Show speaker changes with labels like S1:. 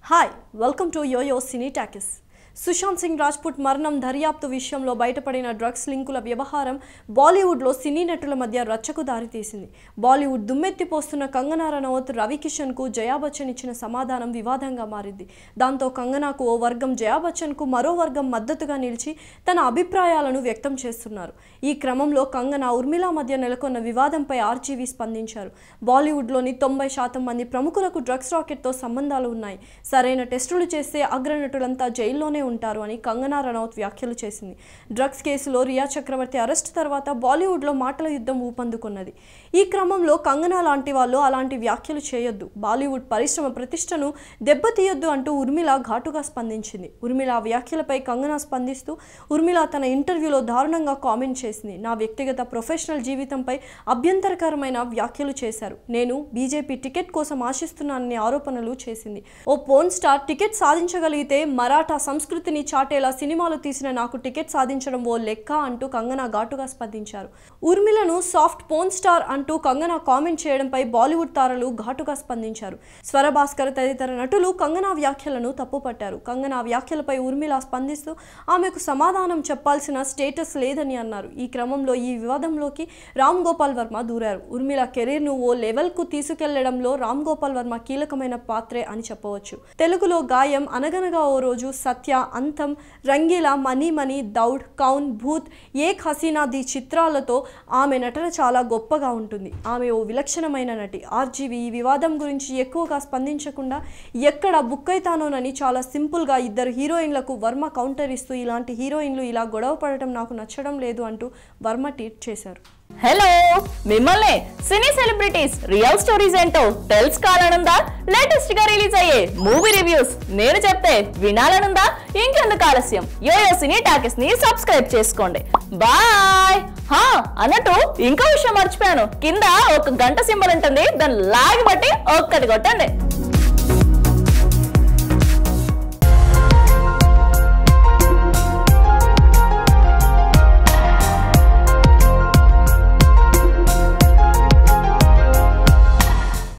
S1: hi welcome to yoyo cine talkies Sushant Singh Rajput మరణం దర్యాప్తు విషయంలో బయటపడిన డ్రగ్స్ లింకుల వ్యవహారం బాలీవుడ్లో సినీ నటుల మధ్య రచ్చకు దారితీసింది బాలీవుడ్ దుమ్మెత్తిపోస్తున్న కంగనా రనౌత్ రవి కిషన్కు జయా బచ్చన్ ఇచ్చిన సమాధానం వివాదంగా మారింది దాంతో కంగనాకు ఓ వర్గం జయా బచ్చన్కు మరో వర్గం మద్దతుగా నిలిచి తన అభిప్రాయాలను వ్యక్తం చేస్తున్నారు ఈ క్రమంలో కంగనా ఉర్మిళ మధ్య నెలకొన్న వివాదంపై ఆర్జీవీ స్పందించారు బాలీవుడ్లోని తొంభై శాతం మంది ప్రముఖులకు డ్రగ్స్ రాకెట్తో సంబంధాలు ఉన్నాయి సరైన టెస్టులు చేస్తే అగ్రనటులంతా జైల్లోనే ఉంటారు అని కంగనా రనౌత్ వ్యాఖ్యలు చేసింది డ్రగ్స్ కేసులో రియా చక్రవర్తి అరెస్ట్ తర్వాత బాలీవుడ్లో మాటల యుద్ధం ఊపందుకున్నది ఈ క్రమంలో కంగనా లాంటి వాళ్ళు అలాంటి వ్యాఖ్యలు చేయొద్దు బాలీవుడ్ పరిశ్రమ ప్రతిష్టను దెబ్బతీయొద్దు అంటూ ఉర్మిళ ఘాటుగా స్పందించింది ఉర్మిళ వ్యాఖ్యలపై కంగనా స్పందిస్తూ ఉర్మిళ తన ఇంటర్వ్యూలో దారుణంగా కామెంట్ చేసింది నా వ్యక్తిగత ప్రొఫెషనల్ జీవితంపై అభ్యంతరకరమైన వ్యాఖ్యలు చేశారు నేను బీజేపీ టికెట్ కోసం ఆశిస్తున్నానని ఆరోపణలు చేసింది ఓ పోన్ స్టార్ టికెట్ సాధించగలిగితే మరాఠా సంస్కృతిని చాటేలా సినిమాలు తీసిన నాకు టికెట్ సాధించడం ఓ లెక్క అంటూ కంగనా ఘాటుగా స్పందించారు ఉర్మిలను సాఫ్ట్ పోన్ స్టార్ అంటూ కంగనా కామెంట్ చేయడంపై బాలీవుడ్ తారలు ఘాటుగా స్పందించారు స్వరభాస్కర్ తదితర నటులు కంగనా వ్యాఖ్యలను తప్పుపట్టారు కంగనా వ్యాఖ్యలపై ఉర్మిళ స్పందిస్తూ ఆమెకు సమాధానం చెప్పాల్సిన స్టేటస్ లేదని అన్నారు ఈ క్రమంలో ఈ వివాదంలోకి రామ్ గోపాల్ వర్మ దూరారు ఉర్మిళ కెరీర్ను ఓ లెవెల్కు తీసుకెళ్లడంలో రామ్ గోపాల్ వర్మ కీలకమైన పాత్రే అని చెప్పవచ్చు తెలుగులో గాయం అనగనగా ఓ రోజు సత్య అంతం రంగీలా మనీ మనీ దౌడ్ కౌన్ భూత్ ఏక్ హసీనా ది చిత్రాలతో ఆమె నటన చాలా గొప్పగా ఉంటుంది ఆమె ఓ విలక్షణమైన నటి ఆర్జీవి ఈ వివాదం గురించి ఎక్కువగా స్పందించకుండా ఎక్కడ బుక్ అవుతానోనని చాలా సింపుల్గా ఇద్దరు హీరోయిన్లకు వర్మ కౌంటర్ ఇస్తూ ఇలాంటి హీరోయిన్లు ఇలా గొడవ పడటం నాకు నచ్చడం లేదు అంటూ వర్మ ట్వీట్ చేశారు
S2: హలో మిమ్మల్ని సినీ సెలబ్రిటీస్ రియల్ స్టోరీస్ ఏంటో తెలుసుకోవాలనుందా లేటెస్ట్ గా రిలీజ్ అయ్యే మూవీ రివ్యూస్ నేను చెప్తే వినాలనుందా ఇంకెందుకు ఆలస్యం యోయో సినీ టాకెస్ ని సబ్స్క్రైబ్ చేసుకోండి బాయ్ హా అన్నట్టు ఇంకో విషయం మర్చిపోయాను కింద ఒక గంట సింబల్ ఉంటుంది దాన్ని లాగి బట్టి ఒక్కటి కొట్టండి